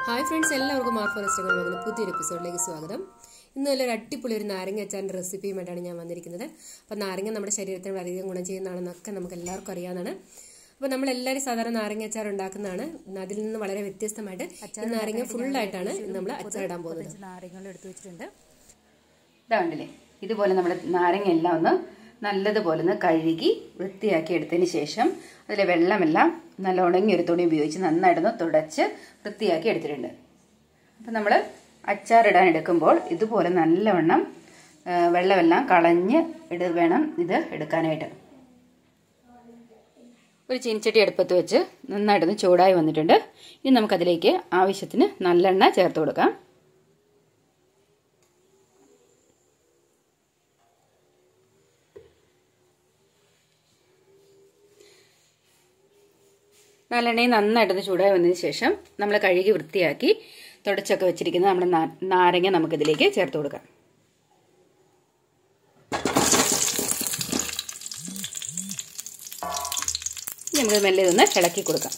Hi friends എല്ലാവർക്കും മാർ ഫോറസ്റ്റുകൾ വന്ന പുതിയൊരു എപ്പിസോഡിലേക്ക് സ്വാഗതം ഇന്ന് നല്ലൊരു അടിപൊളി ഒരു നാരങ്ങ അച്ചാറിൻ്റെ റെസിപ്പിയുമായിട്ടാണ് ഞാൻ വന്നിരിക്കുന്നത് അപ്പോൾ നാരങ്ങ നമ്മുടെ ശരീരത്തിന് വളരെയധികം ഗുണം ചെയ്യുന്നതാണെന്നൊക്കെ നമുക്ക് എല്ലാവർക്കും അറിയാവുന്നതാണ് അപ്പോൾ നമ്മൾ എല്ലാവരും സാധാരണ നാരങ്ങ അച്ചാർ ഉണ്ടാക്കുന്നതാണ് അതിൽ നിന്ന് വളരെ വ്യത്യസ്തമായിട്ട് ഈ നാരങ്ങ ഫുള്ളായിട്ടാണ് നമ്മൾ അച്ചാറിടാൻ പോകുന്നത് നാരങ്ങൾ എടുത്തു വെച്ചിട്ടുണ്ട് ഇതാ കണ്ടില്ലേ ഇതുപോലെ നമ്മൾ നാരങ്ങ എല്ലാം ഒന്ന് നല്ലതുപോലെ ഒന്ന് കഴുകി വൃത്തിയാക്കി എടുത്തതിന് ശേഷം അതിലെ വെള്ളമെല്ലാം നല്ല ഉണങ്ങിയ ഒരു തുണി ഉപയോഗിച്ച് നന്നായിട്ടൊന്ന് തുടച്ച് വൃത്തിയാക്കി എടുത്തിട്ടുണ്ട് അപ്പം നമ്മൾ അച്ചാറിടാൻ എടുക്കുമ്പോൾ ഇതുപോലെ നല്ലവണ്ണം ആ, വെള്ളമെല്ലാം കളഞ്ഞ് ഇട വേണം ഇത് എടുക്കാനായിട്ട് ഒരു ചീനിച്ചട്ടി അടുപ്പത്ത് വെച്ച് നന്നായിട്ടൊന്ന് ചൂടായി വന്നിട്ടുണ്ട് ഇനി നമുക്കതിലേക്ക് ആവശ്യത്തിന് നല്ലെണ്ണ ചേർത്ത് കൊടുക്കാം നല്ലെണ്ണയും നന്നായിട്ടൊന്ന് ചൂടായി വന്നതിന് ശേഷം നമ്മൾ കഴുകി വൃത്തിയാക്കി തുടച്ചൊക്കെ വെച്ചിരിക്കുന്ന നമ്മുടെ നാ- നാരങ്ങ നമുക്കിതിലേക്ക് ചേർത്ത് കൊടുക്കാം ഇനി നമുക്ക് മെല്ലെ ഇതൊന്ന് ഇളക്കി കൊടുക്കാം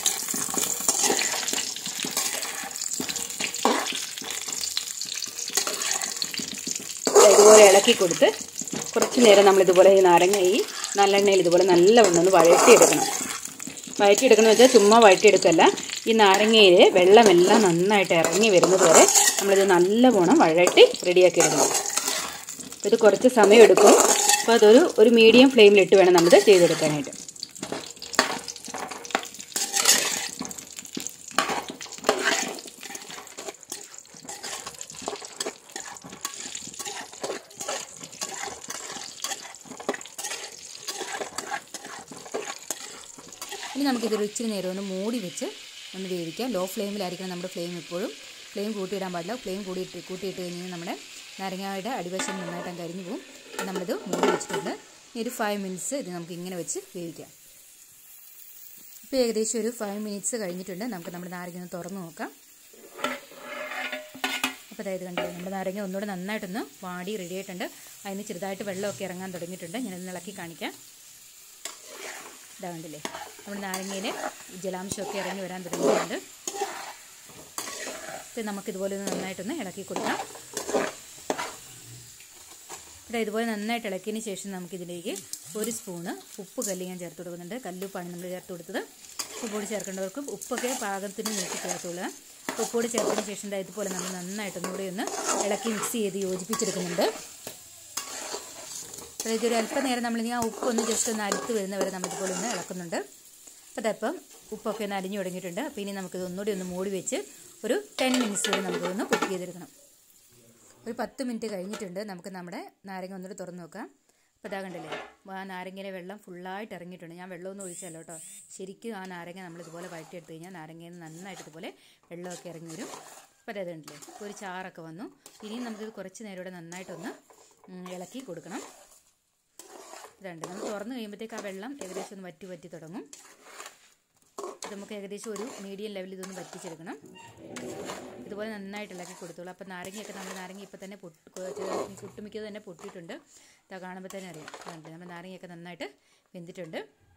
ഇതുപോലെ ഇളക്കി കൊടുത്ത് കുറച്ച് നേരം നമ്മൾ ഇതുപോലെ ഈ നാരങ്ങ ഈ നല്ലെണ്ണയിൽ ഇതുപോലെ നല്ലവണ്ണം ഒന്ന് വഴറ്റിയെടുക്കണം വഴറ്റിയെടുക്കണം വെച്ചാൽ ചുമ്മാ വഴറ്റിയെടുക്കല്ല ഈ നാരങ്ങയിൽ വെള്ളമെല്ലാം നന്നായിട്ട് ഇറങ്ങി വരുന്നത് വരെ നമ്മളിത് നല്ലവണ്ണം വഴറ്റി റെഡിയാക്കി എടുക്കണം അപ്പോൾ ഇത് കുറച്ച് സമയം എടുക്കും അപ്പോൾ അതൊരു ഒരു മീഡിയം ഫ്ലെയിമിലിട്ട് വേണം നമ്മളിത് ചെയ്തെടുക്കാനായിട്ട് ഇനി നമുക്കിതൊരു ഇച്ചിരി നേരം ഒന്ന് മൂടി വെച്ച് ഒന്ന് വേവിക്കാം ലോ ഫ്ലെയിമിലായിരിക്കണം നമ്മുടെ ഫ്ലെയിം എപ്പോഴും ഫ്ലെയിം കൂട്ടിയിടാൻ പാടില്ല ഫ്ലെയിം കൂടിയിട്ട് കൂട്ടിയിട്ട് കഴിഞ്ഞാൽ നമ്മുടെ നാരങ്ങയുടെ അടിവശം നന്നായിട്ട് കരിഞ്ഞു പോകും അപ്പോൾ നമ്മളിത് മൂടി വെച്ചിട്ടുണ്ട് ഇനി ഒരു ഫൈവ് മിനിറ്റ്സ് ഇത് നമുക്ക് ഇങ്ങനെ വെച്ച് വേവിക്കാം ഇപ്പോൾ ഏകദേശം ഒരു ഫൈവ് മിനിറ്റ്സ് കഴിഞ്ഞിട്ടുണ്ട് നമുക്ക് നമ്മുടെ നാരങ്ങ ഒന്ന് തുറന്ന് നോക്കാം അപ്പോൾ അതായത് കണ്ടില്ലേ നമ്മുടെ നാരങ്ങ ഒന്നുകൂടെ നന്നായിട്ടൊന്ന് വാടി റെഡി ആയിട്ടുണ്ട് അതിന് ചെറുതായിട്ട് വെള്ളമൊക്കെ ഇറങ്ങാൻ തുടങ്ങിയിട്ടുണ്ട് ഞാനൊന്ന് ഇളക്കി കാണിക്കാം ഇതാ കണ്ടില്ലേ നമ്മുടെ നാരങ്ങയിൽ ജലാംശമൊക്കെ ഇറങ്ങി വരാൻ തുടങ്ങിയിട്ടുണ്ട് ഇത് നമുക്കിതുപോലെ ഒന്ന് നന്നായിട്ടൊന്ന് ഇളക്കി കൊടുക്കാം ഇവിടെ ഇതുപോലെ നന്നായിട്ട് ഇളക്കിയതിന് ശേഷം നമുക്കിതിലേക്ക് ഒരു സ്പൂണ് ഉപ്പ് കല്ല് ഞാൻ ചേർത്ത് കൊടുക്കുന്നുണ്ട് കല്ലുപ്പാണ് നമ്മൾ ചേർത്ത് കൊടുത്തത് ഉപ്പൊടി ചേർക്കേണ്ടവർക്ക് ഉപ്പൊക്കെ പാകത്തിന് നോക്കി ചേർത്തുകൊള്ളുക ഉപ്പോടി ചേർത്തതിന് ശേഷം ദാ ഇതുപോലെ നമ്മൾ നന്നായിട്ടൊന്നുകൂടി ഒന്ന് ഇളക്കി മിക്സ് ചെയ്ത് യോജിപ്പിച്ചെടുക്കുന്നുണ്ട് അതായത് ഒരു അല്പനേരം നമ്മൾ ആ ഉപ്പ് ഒന്ന് ജസ്റ്റ് ഒന്ന് അരിത്ത് വരുന്നവരെ നമ്മൾ ഇതുപോലെ ഒന്ന് ഇളക്കുന്നുണ്ട് അപ്പോൾ അതപ്പം ഉപ്പൊക്കെ ഒന്ന് അരിഞ്ഞു തുടങ്ങിയിട്ടുണ്ട് അപ്പോൾ ഇനി നമുക്കിത് ഒന്നുകൂടി ഒന്ന് മൂടി വെച്ച് ഒരു ടെൻ മിനിറ്റ്സ് വരെ നമുക്കിതൊന്ന് കുക്ക് ചെയ്തെടുക്കണം ഒരു പത്ത് മിനിറ്റ് കഴിഞ്ഞിട്ടുണ്ട് നമുക്ക് നമ്മുടെ നാരങ്ങ ഒന്നുകൂടി തുറന്ന് നോക്കാം അപ്പോൾ ഇതാ കണ്ടില്ലേ ആ നാരങ്ങയിലെ വെള്ളം ഫുള്ളായിട്ട് ഇറങ്ങിയിട്ടുണ്ട് ഞാൻ വെള്ളമൊന്നും ഒഴിച്ചല്ലോ കേട്ടോ ശരിക്കും ആ നാരങ്ങ നമ്മൾ ഇതുപോലെ വഴറ്റിയെടുത്ത് കഴിഞ്ഞാൽ നാരങ്ങയിൽ നിന്ന് നന്നായിട്ട് ഇതുപോലെ വെള്ളമൊക്കെ ഇറങ്ങി വരും അപ്പോൾ അതായത് കണ്ടില്ലേ ഒരു ചാറൊക്കെ വന്നു ഇനിയും നമുക്കിത് കുറച്ച് നേരം ഇവിടെ നന്നായിട്ടൊന്ന് ഉം, ഇളക്കി കൊടുക്കണം ഇതുണ്ട് നമ്മൾ തുറന്ന് കഴിയുമ്പോഴത്തേക്ക് ആ വെള്ളം ഏകദേശം ഒന്ന് വറ്റി വറ്റി തുടങ്ങും ഇത് നമുക്ക് ഏകദേശം ഒരു മീഡിയം ലെവലിൽ ഇതൊന്ന് വറ്റിച്ചെടുക്കണം ഇതുപോലെ നന്നായിട്ട് ഇളക്കി കൊടുത്തോളൂ അപ്പോൾ നാരങ്ങയൊക്കെ നമ്മൾ നാരങ്ങ ഇപ്പോൾ തന്നെ പൊട്ട് കുട്ടുമിക്കത് തന്നെ പൊട്ടിയിട്ടുണ്ട് ഇതാ കാണുമ്പോൾ തന്നെ അറിയാം അതുകൊണ്ട് നമ്മൾ നാരങ്ങയൊക്കെ നന്നായിട്ട് വെന്തിട്ടുണ്ട്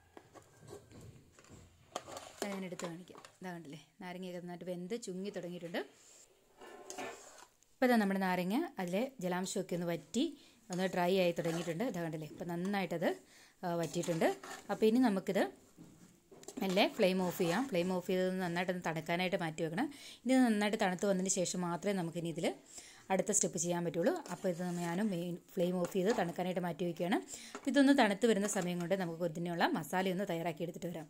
അത് ഞാൻ എടുത്ത് കാണിക്കാം ഇതാ കണ്ടില്ലേ നാരങ്ങയൊക്കെ നന്നായിട്ട് വെന്ത് ചുങ്ങി തുടങ്ങിയിട്ടുണ്ട് ഇപ്പോൾ ഇതാ നമ്മുടെ നാരങ്ങ അതിലെ ജലാംശമൊക്കെ ഒന്ന് വറ്റി ഒന്ന് ഡ്രൈ ആയി തുടങ്ങിയിട്ടുണ്ട് ഇതാ കണ്ടില്ലേ ഇപ്പോൾ നന്നായിട്ടത് ആ, വറ്റിയിട്ടുണ്ട് അപ്പോൾ ഇനി നമുക്കിത് മെല്ലെ ഫ്ലെയിം ഓഫ് ചെയ്യാം ഫ്ലെയിം ഓഫ് ചെയ്ത് നന്നായിട്ടൊന്ന് തണുക്കാനായിട്ട് മാറ്റി വെക്കണം ഇനി ഇത് നന്നായിട്ട് തണുത്ത് വന്നതിന് ശേഷം മാത്രമേ നമുക്കിനി ഇതിൽ അടുത്ത സ്റ്റെപ്പ് ചെയ്യാൻ പറ്റുള്ളൂ അപ്പോൾ ഇത് ഞാനും മെയിൻ ഫ്ലെയിം ഓഫ് ചെയ്ത് തണുക്കാനായിട്ട് മാറ്റി വയ്ക്കുകയാണ് അപ്പോൾ ഇതൊന്ന് തണുത്ത് വരുന്ന സമയം കൊണ്ട് നമുക്ക് ഇതിനുള്ള മസാലയൊന്ന് തയ്യാറാക്കി എടുത്തിട്ട് വരാം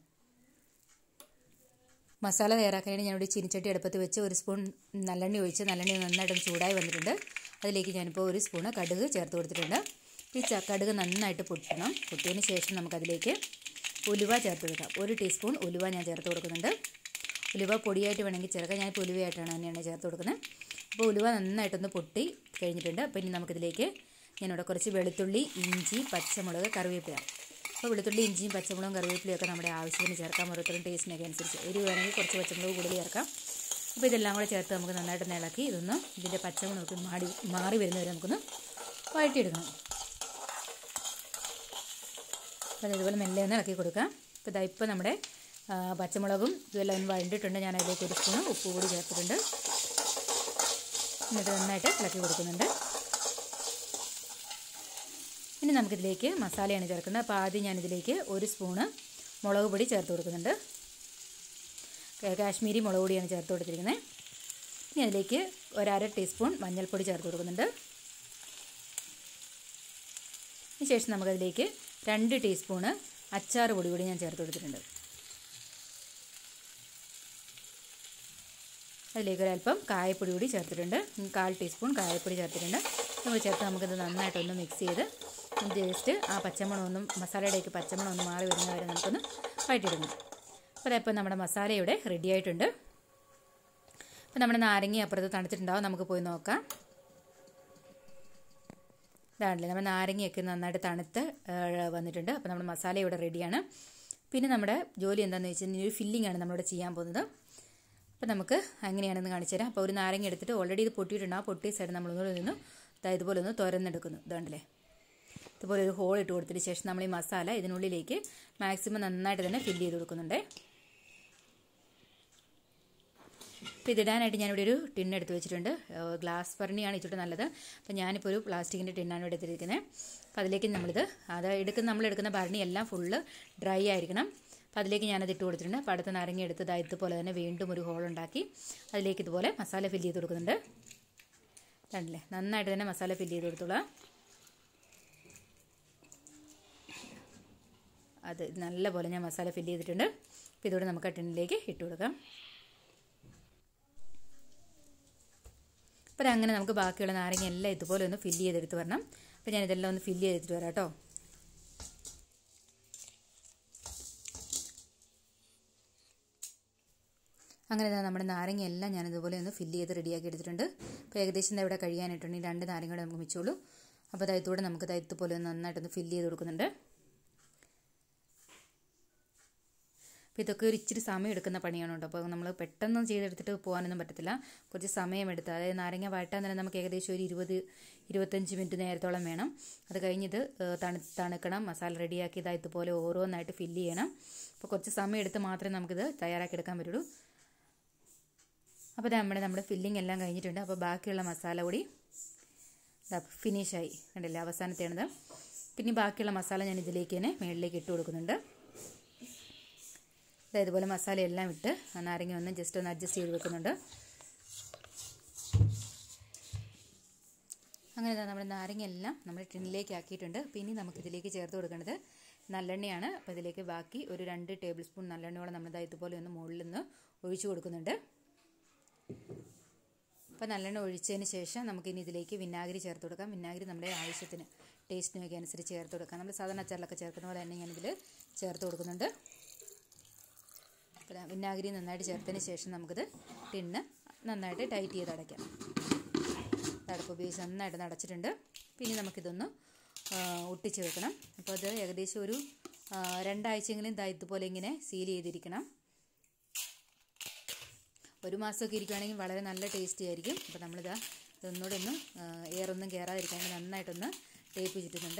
മസാല തയ്യാറാക്കാനായിട്ട് ഞാനിവിടെ ചീനിച്ചട്ടി അടുപ്പത്ത് വെച്ച് ഒരു സ്പൂൺ നല്ലെണ്ണ ഒഴിച്ച് നല്ലെണ്ണ നന്നായിട്ട് ചൂടായി വന്നിട്ടുണ്ട് അതിലേക്ക് ഞാനിപ്പോൾ ഒരു സ്പൂണ് കടുക് ചേർത്ത് കൊടുത്തിട്ടുണ്ട് ഈ ച കടുക് നന്നായിട്ട് പൊട്ടണം പൊട്ടിയതിന് ശേഷം നമുക്കതിലേക്ക് ഉലുവ ചേർത്ത് കൊടുക്കാം ഒരു ടീസ്പൂൺ ഉലുവ ഞാൻ ചേർത്ത് കൊടുക്കുന്നുണ്ട് ഉലുവ പൊടിയായിട്ട് വേണമെങ്കിൽ ചേർക്കാം ഞാനിപ്പോൾ ഉലുവയായിട്ടാണ് തന്നെയാണ് ചേർത്ത് കൊടുക്കുന്നത് അപ്പോൾ ഉലുവ നന്നായിട്ടൊന്ന് പൊട്ടി കഴിഞ്ഞിട്ടുണ്ട് അപ്പോൾ ഇനി നമുക്കിതിലേക്ക് ഞാനിവിടെ കുറച്ച് വെളുത്തുള്ളി ഇഞ്ചി പച്ചമുളക് കറിവേപ്പില അപ്പോൾ വെളുത്തുള്ളി ഇഞ്ചിയും പച്ചമുളകും കറിവേപ്പിലയും ഒക്കെ നമ്മുടെ ആവശ്യത്തിന് ചേർക്കാം ഓരോരുത്തരും ടേസ്റ്റിനൊക്കെ അനുസരിച്ച് എരിവ് വേണമെങ്കിൽ കുറച്ച് പച്ചമുളക് കൂടുതൽ ചേർക്കാം അപ്പോൾ ഇതെല്ലാം കൂടെ ചേർത്ത് നമുക്ക് നന്നായിട്ട് ഇളക്കി ഇതൊന്ന് ഇതിൻ്റെ പച്ചമുളക് മാടി മാറി വരുന്നവരെ നമുക്കൊന്ന് വഴറ്റിയെടുക്കണം അപ്പോൾ ഇതുപോലെ മെല്ലെ ഒന്ന് ഇളക്കി കൊടുക്കാം അപ്പോൾ ഇതാ ഇപ്പോൾ നമ്മുടെ ആ, പച്ചമുളകും ഇതെല്ലാം ഒന്ന് വഴണ്ടിട്ടുണ്ട് ഞാൻ അതിലേക്ക് ഒരു സ്പൂൺ ഉപ്പ് കൂടി ചേർത്തിട്ടുണ്ട് എന്നിട്ട് നന്നായിട്ട് ഇളക്കി കൊടുക്കുന്നുണ്ട് ഇനി നമുക്കിതിലേക്ക് മസാലയാണ് ചേർക്കുന്നത് അപ്പോൾ ആദ്യം ഞാനിതിലേക്ക് ഒരു സ്പൂണ് മുളക് പൊടി ചേർത്ത് കൊടുക്കുന്നുണ്ട് കാ- കാശ്മീരി മുളക് പൊടിയാണ് ചേർത്ത് കൊടുത്തിരിക്കുന്നത് ഇനി അതിലേക്ക് ഒരര ടീസ്പൂൺ മഞ്ഞൾപ്പൊടി ചേർത്ത് കൊടുക്കുന്നുണ്ട് അതിന് ശേഷം നമുക്കതിലേക്ക് രണ്ട് ടീസ്പൂണ് അച്ചാർ പൊടി കൂടി ഞാൻ ചേർത്ത് കൊടുത്തിട്ടുണ്ട് അതിലേക്ക് ഒരല്പം കായപ്പൊടി കൂടി ചേർത്തിട്ടുണ്ട് ഉം, കാൽ ടീസ്പൂൺ കായപ്പൊടി ചേർത്തിട്ടുണ്ട് നമ്മൾ ചേർത്ത് നമുക്കിത് നന്നായിട്ടൊന്ന് മിക്സ് ചെയ്ത് ജസ്റ്റ് ആ പച്ചമണമൊന്നും മസാലയുടെയൊക്കെ പച്ചമണം ഒന്ന് മാറി വരുന്ന വരെ നമുക്കൊന്ന് വഴറ്റിയിടണം അപ്പോൾ അതിപ്പോൾ നമ്മുടെ മസാല ഇവിടെ റെഡി ആയിട്ടുണ്ട് അപ്പോൾ നമ്മുടെ നാരങ്ങ അപ്പുറത്ത് തണുത്തിട്ടുണ്ടാവും നമുക്ക് പോയി നോക്കാം ഇതാണല്ലേ നമ്മുടെ നാരങ്ങയൊക്കെ നന്നായിട്ട് തണുത്ത് ആ, വന്നിട്ടുണ്ട് അപ്പോൾ നമ്മുടെ മസാല ഇവിടെ റെഡിയാണ് പിന്നെ നമ്മുടെ ജോലി എന്താണെന്ന് വെച്ച് കഴിഞ്ഞാൽ ഒരു ഫില്ലിംഗ് ആണ് നമ്മളിവിടെ ചെയ്യാൻ പോകുന്നത് അപ്പോൾ നമുക്ക് അങ്ങനെയാണെന്ന് കാണിച്ചു തരാം അപ്പോൾ ഒരു നാരങ്ങ എടുത്തിട്ട് ഓൾറെഡി ഇത് പൊട്ടിയിട്ടുണ്ട് ആ പൊട്ടിയ സൈഡ് നമ്മളൊന്നുകൂടെ നിന്ന് ദാ ഇതുപോലെ ഒന്ന് തുറന്നെടുക്കുന്നു ഇതാണ്ടല്ലേ ഇതുപോലെ ഒരു ഹോൾ ഇട്ട് കൊടുത്തതിന് ശേഷം നമ്മൾ ഈ മസാല ഇതിനുള്ളിലേക്ക് മാക്സിമം നന്നായിട്ട് തന്നെ ഫില്ല് ചെയ്ത് കൊടുക്കുന്നുണ്ട് അപ്പോൾ ഇതിടാനായിട്ട് ഞാനിവിടെ ഒരു ടിൻ എടുത്ത് വെച്ചിട്ടുണ്ട് ഏഹ് ഗ്ലാസ് ഭരണിയാണ് ഇച്ചിട്ട് നല്ലത് അപ്പോൾ ഞാനിപ്പോൾ ഒരു പ്ലാസ്റ്റിക്കിൻ്റെ ടിന്നാണ് ഇവിടെ എടുത്തിരിക്കുന്നത് അപ്പോൾ അതിലേക്ക് നമ്മളിത് അത് എടുക്കുന്ന നമ്മൾ എടുക്കുന്ന ഭരണി എല്ലാം ഫുള്ള് ഡ്രൈ ആയിരിക്കണം അപ്പോൾ അതിലേക്ക് ഞാനത് ഇട്ട് കൊടുത്തിട്ടുണ്ട് അപ്പോൾ അടുത്ത നാരങ്ങ എടുത്ത് ദാ ഇതുപോലെ തന്നെ വീണ്ടും ഒരു ഹോൾ ഉണ്ടാക്കി അതിലേക്ക് ഇതുപോലെ മസാല ഫില്ല് ചെയ്ത് കൊടുക്കുന്നുണ്ട് കണ്ടില്ലേ നന്നായിട്ട് തന്നെ മസാല ഫില്ല് ചെയ്ത് കൊടുത്തോളാം അത് നല്ല പോലെ ഞാൻ മസാല ഫില്ല് ചെയ്തിട്ടുണ്ട് അപ്പോൾ ഇതോടെ നമുക്ക് ആ ടിന്നിലേക്ക് ഇട്ട് കൊടുക്കാം അപ്പോൾ അങ്ങനെ നമുക്ക് ബാക്കിയുള്ള നാരങ്ങ എല്ലാം ഇതുപോലെ ഒന്ന് ഫില്ല് ചെയ്തെടുത്ത് വരണം അപ്പോൾ ഞാൻ ഇതെല്ലാം ഒന്ന് ഫില്ല് ചെയ്തിട്ട് വരാം കേട്ടോ അങ്ങനെ ഇതാ നമ്മുടെ നാരങ്ങ എല്ലാം ഞാൻ ഇതുപോലെ ഒന്ന് ഫില്ല് ചെയ്ത് റെഡിയാക്കി എടുത്തിട്ടുണ്ട് അപ്പോൾ ഏകദേശം ഇതാ ഇവിടെ കഴിയാനായിട്ടുണ്ട് ഈ രണ്ട് നാരങ്ങ നമുക്ക് മിച്ചുള്ളൂ അപ്പോൾ അതായത് ഇതുകൂടെ നമുക്ക് ഇതാ ഇതുപോലെ ഒന്ന് നന്നായിട്ടൊന്ന് ഫില്ല് ചെയ്ത് കൊടുക്കുന്നുണ്ട് അപ്പോൾ ഇതൊക്കെ ഒരു ഇച്ചിരി സമയം എടുക്കുന്ന പണിയാണ് കേട്ടോ അപ്പോൾ നമ്മൾ പെട്ടെന്ന് ചെയ്തെടുത്തിട്ട് പോകാനൊന്നും പറ്റത്തില്ല കുറച്ച് സമയമെടുത്ത് അതായത് നാരങ്ങ വഴറ്റാൻ തന്നെ നമുക്ക് ഏകദേശം ഒരു ഇരുപത് ഇരുപത്തഞ്ച് മിനിറ്റ് നേരത്തോളം വേണം അത് കഴിഞ്ഞിത് ഏഹ്, തണു തണുക്കണം മസാല റെഡിയാക്കി ഇതാ ഇതുപോലെ ഓരോന്നായിട്ട് ഫില്ല് ചെയ്യണം അപ്പോൾ കുറച്ച് സമയം എടുത്ത് മാത്രമേ നമുക്കിത് തയ്യാറാക്കി എടുക്കാൻ പറ്റുള്ളൂ അപ്പോൾ നമ്മുടെ നമ്മുടെ ഫില്ലിംഗ് എല്ലാം കഴിഞ്ഞിട്ടുണ്ട് അപ്പോൾ ബാക്കിയുള്ള മസാല കൂടി ഫിനിഷായി കണ്ടില്ലേ അവസാനത്തേണത് പിന്നെ ബാക്കിയുള്ള മസാല ഞാൻ ഇതിലേക്ക് തന്നെ മുകളിലേക്ക് ഇട്ട് കൊടുക്കുന്നുണ്ട് ദാ ഇതുപോലെ മസാല എല്ലാം ഇട്ട് ആ നാരങ്ങ ഒന്ന് ജസ്റ്റ് ഒന്ന് അഡ്ജസ്റ്റ് ചെയ്ത് വെക്കുന്നുണ്ട് അങ്ങനെ ദാ നമ്മുടെ നാരങ്ങ എല്ലാം നമ്മൾ ടിന്നിലേക്ക് ആക്കിയിട്ടുണ്ട് പിന്നെ നമുക്ക് ഇതിലേക്ക് ചേർത്ത് കൊടുക്കേണ്ടത് നല്ലെണ്ണയാണ് അപ്പോൾ ഇതിലേക്ക് ബാക്കി ഒരു രണ്ട് ടേബിൾ സ്പൂൺ നല്ലെണ്ണയോളം നമ്മൾ ദാ ഇതുപോലെ ഒന്ന് മുകളിൽ നിന്ന് ഒഴിച്ചു കൊടുക്കുന്നുണ്ട് അപ്പോൾ നല്ലെണ്ണ ഒഴിച്ചതിന് ശേഷം നമുക്കിനി ഇതിലേക്ക് വിനാഗിരി ചേർത്ത് കൊടുക്കാം വിനാഗിരി നമ്മുടെ ആവശ്യത്തിന് ടേസ്റ്റിനൊക്കെ അനുസരിച്ച് ചേർത്ത് കൊടുക്കാം നമ്മൾ സാധാരണ അച്ചാറിലൊക്കെ ചേർക്കുന്ന പോലെ തന്നെ ഞാനിതിൽ ചേർത്ത് കൊടുക്കുന്നുണ്ട് അപ്പോൾ വിനാഗിരി നന്നായിട്ട് ചേർത്തതിന് ശേഷം നമുക്കിത് ടിന്ന് നന്നായിട്ട് ടൈറ്റ് ചെയ്ത് അടയ്ക്കാം അടപ്പ് ഉപയോഗിച്ച് നന്നായിട്ട് അടച്ചിട്ടുണ്ട് പിന്നെ നമുക്കിതൊന്ന് ആ, ഒട്ടിച്ച് വെക്കണം അപ്പോൾ അത് ഏകദേശം ഒരു ആ, രണ്ടാഴ്ചയെങ്കിലും ദാ ഇതുപോലെ ഇങ്ങനെ സീൽ ചെയ്തിരിക്കണം ഒരു മാസമൊക്കെ ഇരിക്കുകയാണെങ്കിൽ വളരെ നല്ല ടേസ്റ്റി ആയിരിക്കും അപ്പോൾ നമ്മളിതാ ഇതൊന്നുകൂടെ ഒന്ന് എയറൊന്നും കയറാതിരിക്കാൻ വേണ്ടി നന്നായിട്ടൊന്ന് ടേപ്പ് ചുറ്റുന്നുണ്ട്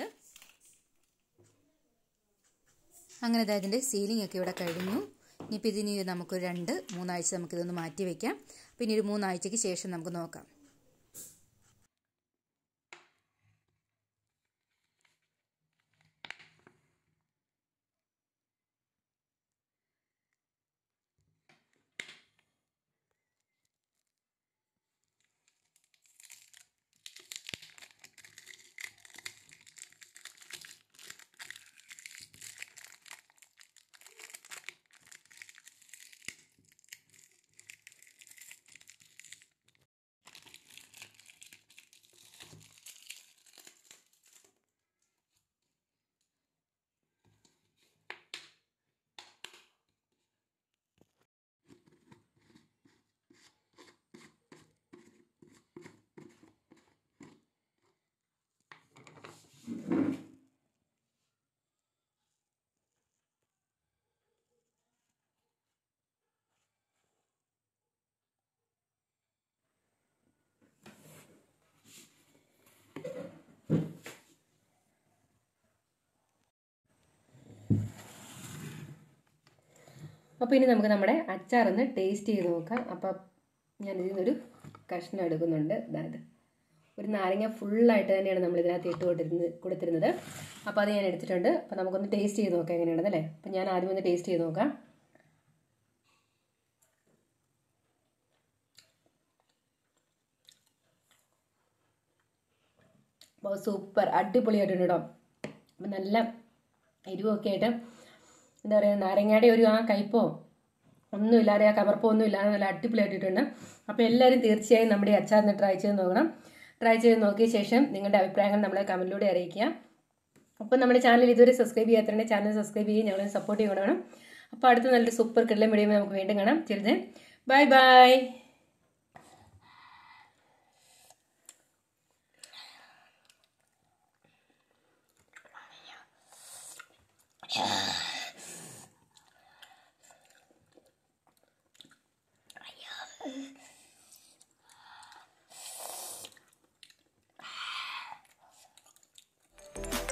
അങ്ങനെ ഇതാ ഇതിൻ്റെ സീലിംഗ് ഒക്കെ ഇവിടെ കഴിഞ്ഞു ഇനിയിപ്പോൾ ഇതിന് നമുക്ക് രണ്ട് മൂന്നാഴ്ച നമുക്കിതൊന്ന് മാറ്റി വയ്ക്കാം പിന്നെ ഒരു മൂന്നാഴ്ചയ്ക്ക് ശേഷം നമുക്ക് നോക്കാം അപ്പോൾ ഇനി നമുക്ക് നമ്മുടെ അച്ചാറൊന്ന് ടേസ്റ്റ് ചെയ്ത് നോക്കാം അപ്പം ഞാൻ ഇതിൽ നിന്നൊരു കഷ്ണം എടുക്കുന്നുണ്ട് അതായത് ഒരു നാരങ്ങ ഫുള്ളായിട്ട് തന്നെയാണ് നമ്മൾ ഇതിനകത്ത് ഇട്ട് കൊടുത്തിരുന്നത് കൊടുത്തിരുന്നത് അപ്പോൾ അത് ഞാൻ എടുത്തിട്ടുണ്ട് അപ്പോൾ നമുക്കൊന്ന് ടേസ്റ്റ് ചെയ്ത് നോക്കാം എങ്ങനെയാണെന്ന് അല്ലേ അപ്പം ഞാൻ ആദ്യം ഒന്ന് ടേസ്റ്റ് ചെയ്ത് നോക്കാം അപ്പോൾ സൂപ്പർ അടിപൊളിയായിട്ടുണ്ട് കേട്ടോ അപ്പം നല്ല എരിവൊക്കെ ആയിട്ട് എന്താ പറയുക നാരങ്ങയുടെ ഒരു ആ കയ്പോ ഒന്നുമില്ലാതെ ആ കവർപ്പോ ഒന്നും ഇല്ലാതെ നല്ല അടിപൊളിയായിട്ടുണ്ട് അപ്പോൾ എല്ലാവരും തീർച്ചയായും നമ്മുടെ ഈ അച്ചാറിന് ട്രൈ ചെയ്ത് നോക്കണം ട്രൈ ചെയ്ത് നോക്കിയ ശേഷം നിങ്ങളുടെ അഭിപ്രായങ്ങൾ നമ്മളെ കമൻറ്റിലൂടെ അറിയിക്കുക അപ്പോൾ നമ്മുടെ ചാനൽ ഇതുവരെ സബ്സ്ക്രൈബ് ചെയ്യാത്തതിൻ്റെ ചാനൽ സബ്സ്ക്രൈബ് ചെയ്യുക ഞങ്ങളെ സപ്പോർട്ട് ചെയ്യണം അപ്പോൾ അടുത്ത നല്ലൊരു സൂപ്പർ കിടലം വീഡിയോ നമുക്ക് വീണ്ടും കാണാം ചെറുത് ബൈ ബൈ Yeah.